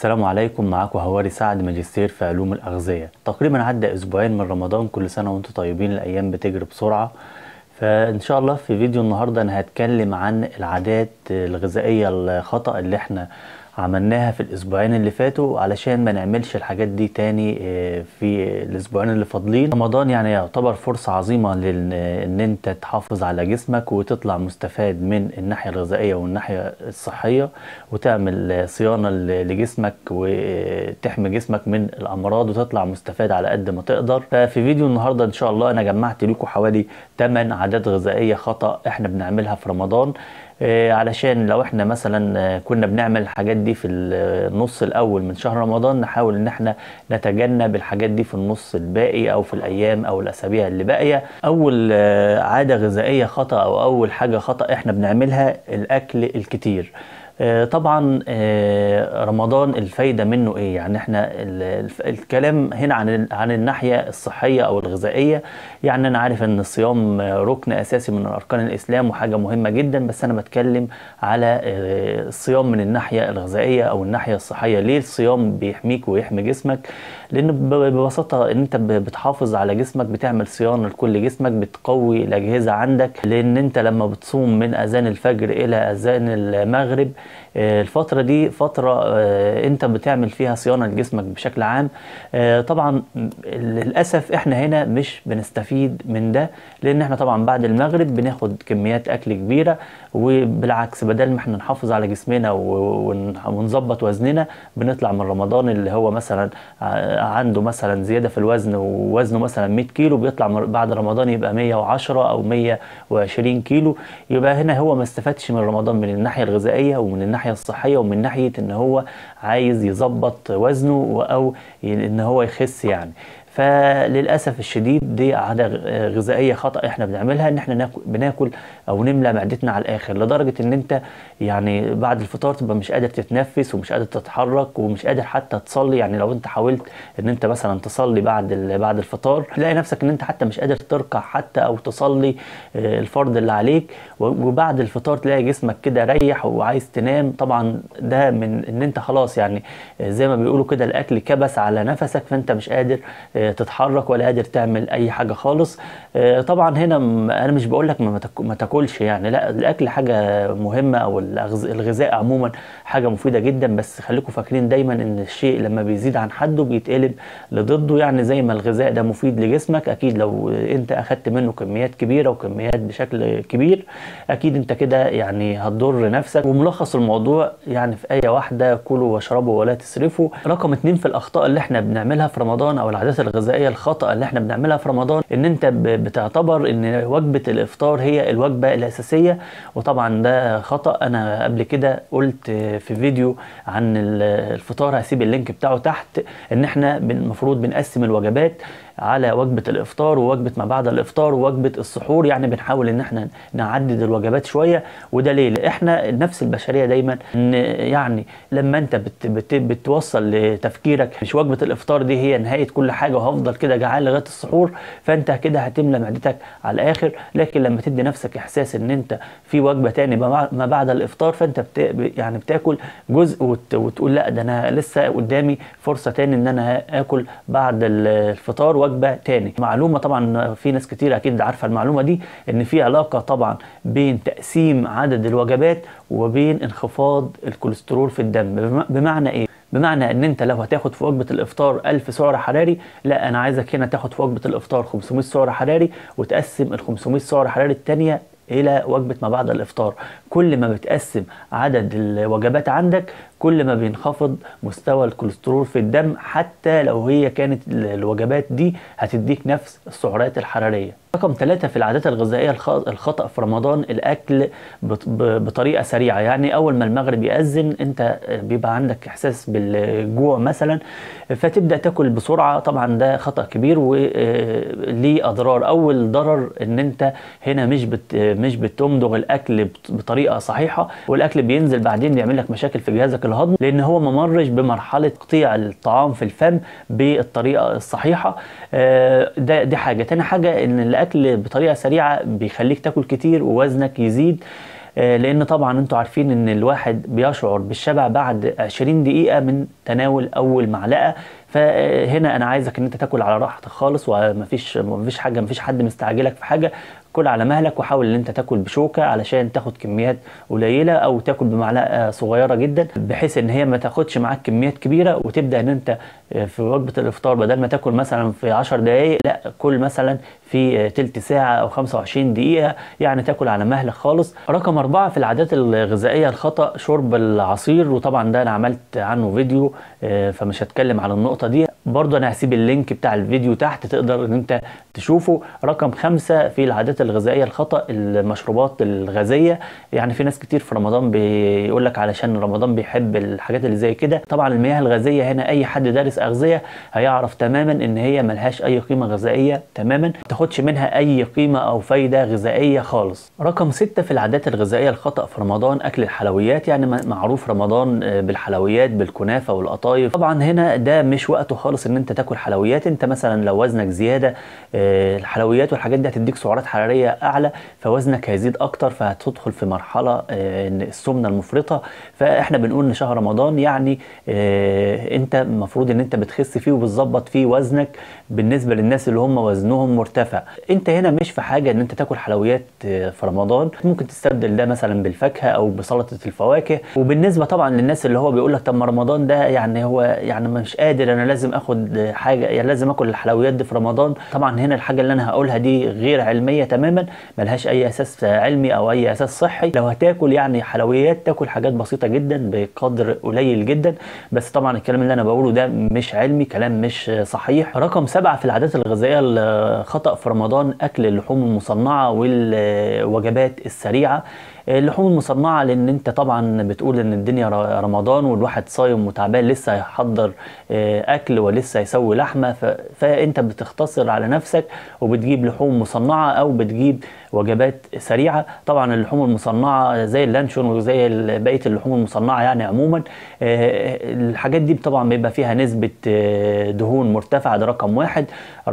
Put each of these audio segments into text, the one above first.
السلام عليكم معاكم هواري سعد ماجستير في علوم الأغذية تقريبا عدى أسبوعين من رمضان كل سنة وانتم طيبين الأيام بتجري بسرعة فإن شاء الله في فيديو النهاردة أنا هتكلم عن العادات الغذائية الخطأ اللي احنا عملناها في الأسبوعين اللي فاتوا علشان ما نعملش الحاجات دي تاني آه، في الأسبوعين اللي فاضلين رمضان يعني يعتبر فرصة عظيمة لأن إن أنت تحافظ على جسمك وتطلع مستفاد من الناحية الغذائية والناحية الصحية وتعمل صيانة لجسمك وتحمي جسمك من الأمراض وتطلع مستفاد على قد ما تقدر ففي فيديو النهاردة إن شاء الله أنا جمعت لكم حوالي 8 عادات غذائية خطأ إحنا بنعملها في رمضان آه، علشان لو احنا مثلا آه، كنا بنعمل الحاجات دي في النص الاول من شهر رمضان نحاول ان احنا نتجنب الحاجات دي في النص الباقي او في الايام او الاسابيع اللي باقيه اول آه، عاده غذائيه خطا او اول حاجه خطا احنا بنعملها الاكل الكتير آه، طبعا آه، رمضان الفايده منه ايه يعني احنا ال- الف- الكلام هنا عن عن الناحيه الصحيه او الغذائيه يعني انا عارف ان الصيام ركن اساسي من اركان الاسلام وحاجه مهمه جدا بس انا بتكلم على آه، الصيام من الناحيه الغذائيه او الناحيه الصحيه ليه الصيام بيحميك ويحمي جسمك لان ب- ببساطه ان انت ب- بتحافظ على جسمك بتعمل صيانه لكل جسمك بتقوي الاجهزه عندك لان انت لما بتصوم من اذان الفجر الى اذان المغرب آه، الفترة دي فترة آه، انت بتعمل فيها صيانة لجسمك بشكل عام آه، طبعا للأسف احنا هنا مش بنستفيد من ده لان احنا طبعا بعد المغرب بناخد كميات اكل كبيرة وبالعكس بدل ما احنا نحافظ على جسمنا و- ون- ونظبط وزننا بنطلع من رمضان اللي هو مثلا ع- عنده مثلا زيادة في الوزن ووزنه مثلا 100 كيلو بيطلع مر- بعد رمضان يبقى 110 او 120 كيلو يبقى هنا هو ما استفادش من رمضان من الناحية الغذائية ومن الناحية الصحية ومن ناحية ان هو عايز يظبط وزنه و- او ي- ان هو يخس يعني فللاسف الشديد دي عاده غ- غذائيه خطا احنا بنعملها ان احنا ناكل بناكل او نملى معدتنا على الاخر لدرجه ان انت يعني بعد الفطار تبقى مش قادر تتنفس ومش قادر تتحرك ومش قادر حتى تصلي يعني لو انت حاولت ان انت مثلا تصلي بعد ال- بعد الفطار تلاقي نفسك ان انت حتى مش قادر تركع حتى او تصلي آه، الفرض اللي عليك و- وبعد الفطار تلاقي جسمك كده ريح وعايز تنام طبعا ده من ان انت خلاص يعني آه، زي ما بيقولوا كده الاكل كبس على نفسك فانت مش قادر آه، تتحرك ولا قادر تعمل اي حاجه خالص آه، طبعا هنا م- انا مش بقول لك ما تاك- ما تاكلش يعني لا الاكل حاجه مهمه او الأغذ- الغذاء عموما حاجه مفيده جدا بس خليكم فاكرين دايما ان الشيء لما بيزيد عن حده بيتقلب لضده يعني زي ما الغذاء ده مفيد لجسمك اكيد لو انت اخدت منه كميات كبيره وكميات بشكل كبير اكيد انت كده يعني هتضر نفسك وملخص الموضوع يعني في ايه واحده كلوا واشربوا ولا تسرفوا رقم اتنين في الاخطاء اللي احنا بنعملها في رمضان او العادات الغذائيه الخطا اللي احنا بنعملها في رمضان ان انت ب- بتعتبر ان وجبه الافطار هي الوجبه الاساسيه وطبعا ده خطا انا قبل كده قلت في فيديو عن ال- الفطار هسيب اللينك بتاعه تحت ان احنا بن- المفروض بنقسم الوجبات على وجبه الافطار ووجبه ما بعد الافطار ووجبه السحور يعني بنحاول ان احنا نعدد الوجبات شويه وده ليه؟ لأن احنا النفس البشريه دايما ان يعني لما انت بت بت بتوصل لتفكيرك مش وجبه الافطار دي هي نهايه كل حاجه وهفضل كده جعان لغايه السحور فانت كده هتملى معدتك على الاخر لكن لما تدي نفسك احساس ان انت في وجبه تاني ما ما بعد الافطار فانت بت يعني بتاكل جزء وت وتقول لا ده انا لسه قدامي فرصه تاني ان انا اكل بعد الفطار وجبه تاني معلومه طبعا في ناس كتير اكيد عارفه المعلومه دي ان في علاقه طبعا بين تقسيم عدد الوجبات وبين انخفاض الكوليسترول في الدم بم- بمعنى ايه بمعنى ان انت لو هتاخد في وجبه الافطار 1000 سعر حراري لا انا عايزك هنا تاخد في وجبه الافطار 500 سعر حراري وتقسم ال 500 سعر حراري الثانيه الى وجبه ما بعد الافطار كل ما بتقسم عدد الوجبات عندك كل ما بينخفض مستوى الكوليسترول في الدم حتى لو هي كانت ال- الوجبات دي هتديك نفس السعرات الحراريه رقم ثلاثة في العادات الغذائية الخ- الخطأ في رمضان الأكل بط- ب- بطريقة سريعة يعني أول ما المغرب يأذن أنت بيبقى عندك إحساس بالجوع مثلا فتبدأ تاكل بسرعة طبعا ده خطأ كبير وليه أضرار أول ضرر أن أنت هنا مش بت مش بتمضغ الأكل بط- بطريقة صحيحة والأكل بينزل بعدين بيعمل لك مشاكل في جهازك الهضمي لأن هو ما مرش بمرحلة تقطيع الطعام في الفم بالطريقة الصحيحة آه، ده دي حاجة تاني حاجة ان الاكل بطريقة سريعة بيخليك تاكل كتير ووزنك يزيد آه، لان طبعا انتوا عارفين ان الواحد بيشعر بالشبع بعد 20 دقيقه من تناول اول معلقه فهنا انا عايزك ان انت تاكل على راحتك خالص ومفيش مفيش حاجه مفيش حد مستعجلك في حاجه كل على مهلك وحاول ان انت تاكل بشوكه علشان تاخد كميات قليله او تاكل بمعلقه صغيره جدا بحيث ان هي ما تاخدش معاك كميات كبيره وتبدا ان انت في وجبه الافطار بدل ما تاكل مثلا في 10 دقائق لا كل مثلا في تلت ساعه او 25 دقيقه يعني تاكل على مهلك خالص رقم أربعة في العادات الغذائيه الخطا شرب العصير وطبعا ده انا عملت عنه فيديو آه، فمش هتكلم على النقطه دي برضه انا هسيب اللينك بتاع الفيديو تحت تقدر ان انت تشوفه رقم خمسة في العادات الغذائية الخطأ المشروبات الغازية يعني في ناس كتير في رمضان بيقول لك علشان رمضان بيحب الحاجات اللي زي كده طبعا المياه الغازية هنا اي حد دارس اغذية هيعرف تماما ان هي ملهاش اي قيمة غذائية تماما ما تاخدش منها اي قيمة او فايدة غذائية خالص رقم ستة في العادات الغذائية الخطأ في رمضان اكل الحلويات يعني معروف رمضان بالحلويات بالكنافة والقطايف طبعا هنا ده مش وقته خالص ان انت تاكل حلويات انت مثلا لو وزنك زيادة الحلويات والحاجات دي هتديك سعرات حراريه اعلى فوزنك هيزيد اكتر فهتدخل في مرحله آه، السمنه المفرطه فاحنا بنقول ان شهر رمضان يعني آه، انت المفروض ان انت بتخس فيه وبتظبط فيه وزنك بالنسبه للناس اللي هم وزنهم مرتفع انت هنا مش في حاجه ان انت تاكل حلويات آه، في رمضان ممكن تستبدل ده مثلا بالفاكهه او بسلطه الفواكه وبالنسبه طبعا للناس اللي هو بيقول لك طب ما رمضان ده يعني هو يعني مش قادر انا لازم اخد حاجه يعني لازم اكل الحلويات دي في رمضان طبعا هنا الحاجه اللي انا هقولها دي غير علميه تماما ملهاش اي اساس علمي او اي اساس صحي لو هتاكل يعني حلويات تاكل حاجات بسيطه جدا بقدر قليل جدا بس طبعا الكلام اللي انا بقوله ده مش علمي كلام مش صحيح رقم سبعة في العادات الغذائيه الخطا في رمضان اكل اللحوم المصنعه والوجبات السريعه اللحوم المصنعه لان انت طبعا بتقول ان الدنيا رمضان والواحد صايم وتعبان لسه هيحضر آه، اكل ولسه هيسوي لحمه فانت بتختصر على نفسك وبتجيب لحوم مصنعه او بتجيب وجبات سريعه طبعا اللحوم المصنعه زي اللانشون وزي بقيه اللحوم المصنعه يعني عموما آه، الحاجات دي طبعا بيبقى فيها نسبه آه، دهون مرتفعه ده رقم واحد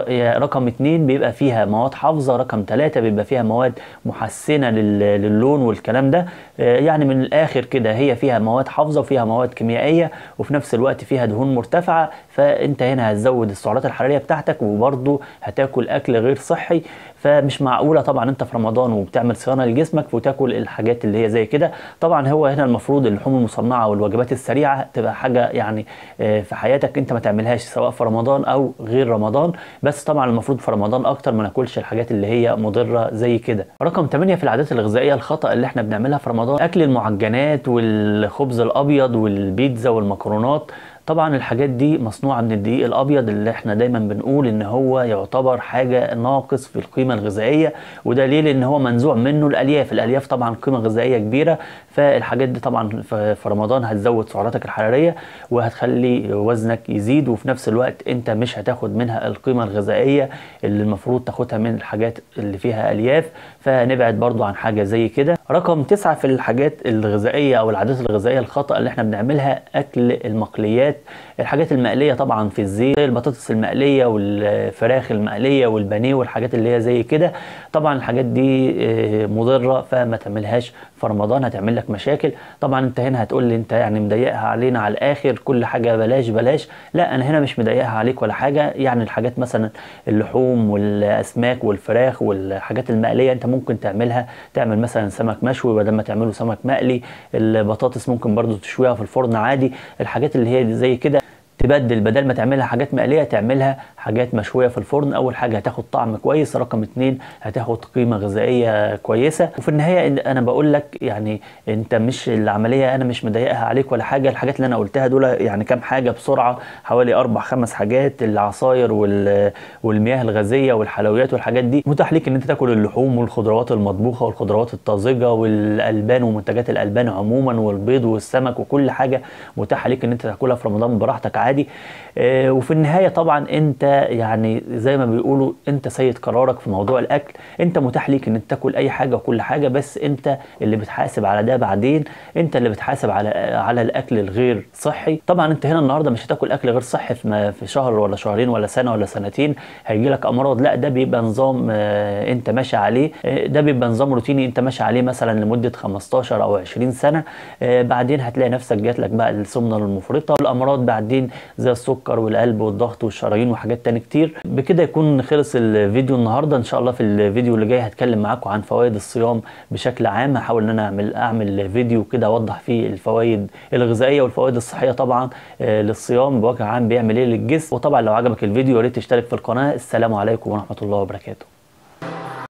رقم اتنين بيبقى فيها مواد حافظه رقم ثلاثة بيبقى فيها مواد محسنه للون والكلام ده آه، يعني من الاخر كده هي فيها مواد حافظه وفيها مواد كيميائيه وفي نفس الوقت فيها دهون مرتفعه فانت هنا هتزود السعرات الحراريه بتاعتك وبرضه هتاكل اكل غير صحي فمش معقوله طبعا انت في رمضان وبتعمل صيانه لجسمك وتاكل الحاجات اللي هي زي كده طبعا هو هنا المفروض اللحوم المصنعه والوجبات السريعه تبقى حاجه يعني آه، في حياتك انت ما تعملهاش سواء في رمضان او غير رمضان بس طبعا المفروض في رمضان اكتر ما ناكلش الحاجات اللي هي مضره زي كده رقم 8 في العادات الغذائيه الخطا اللي احنا بنعملها في رمضان اكل المعجنات والخبز الابيض والبيتزا والمكرونات طبعا الحاجات دي مصنوعه من الدقيق الابيض اللي احنا دايما بنقول ان هو يعتبر حاجه ناقص في القيمه الغذائيه ودليل ان هو منزوع منه الالياف الالياف طبعا قيمه غذائيه كبيره فالحاجات دي طبعا في رمضان هتزود سعراتك الحراريه وهتخلي وزنك يزيد وفي نفس الوقت انت مش هتاخد منها القيمه الغذائيه اللي المفروض تاخدها من الحاجات اللي فيها الياف فنبعد برضو عن حاجه زي كده رقم تسعة في الحاجات الغذائيه او العادات الغذائيه الخطا اللي احنا بنعملها اكل المقليات الحاجات المقليه طبعا في الزيت زي البطاطس المقليه والفراخ المقليه والبانيه والحاجات اللي هي زي كده طبعا الحاجات دي آه، مضره فما تعملهاش في رمضان هتعمل لك مشاكل طبعا انت هنا هتقول لي انت يعني مضايقها علينا على الاخر كل حاجه بلاش بلاش لا انا هنا مش مضايقها عليك ولا حاجه يعني الحاجات مثلا اللحوم والاسماك والفراخ والحاجات المقليه انت ممكن تعملها تعمل مثلا سمك مشوي بدل ما تعمله سمك مقلي البطاطس ممكن برضو تشويها في الفرن عادي الحاجات اللي هي زي كده تبدل بدل ما تعملها حاجات مقليه تعملها حاجات مشويه في الفرن اول حاجه هتاخد طعم كويس رقم اتنين هتاخد قيمه غذائيه كويسه وفي النهايه انا بقول لك يعني انت مش العمليه انا مش مضايقها عليك ولا حاجه الحاجات اللي انا قلتها دول يعني كام حاجه بسرعه حوالي اربع خمس حاجات العصاير والمياه الغازيه والحلويات والحاجات دي متاح ليك ان انت تاكل اللحوم والخضروات المطبوخه والخضروات الطازجه والالبان ومنتجات الالبان عموما والبيض والسمك وكل حاجه متاحه ليك ان انت تاكلها في رمضان براحتك عادي آه، وفي النهايه طبعا انت يعني زي ما بيقولوا انت سيد قرارك في موضوع الاكل انت متاح ليك انك تاكل اي حاجه وكل حاجه بس انت اللي بتحاسب على ده بعدين انت اللي بتحاسب على على الاكل الغير صحي طبعا انت هنا النهارده مش هتاكل اكل غير صحي في ما- في شهر ولا شهرين ولا سنه ولا سنتين هيجي لك امراض لا ده بيبقى نظام آه، انت ماشي عليه آه، ده بيبقى نظام روتيني انت ماشي عليه مثلا لمده 15 او 20 سنه آه، بعدين هتلاقي نفسك جات لك بقى السمنه المفرطه والامراض بعدين زي السكر والقلب والضغط والشرايين وحاجات تاني كتير بكده يكون خلص الفيديو النهارده ان شاء الله في الفيديو اللي جاي هتكلم معاكم عن فوائد الصيام بشكل عام هحاول ان انا اعمل اعمل فيديو كده اوضح فيه الفوائد الغذائيه والفوائد الصحيه طبعا آه، للصيام بوجه عام بيعمل ايه للجسم وطبعا لو عجبك الفيديو يا ريت تشترك في القناه السلام عليكم ورحمه الله وبركاته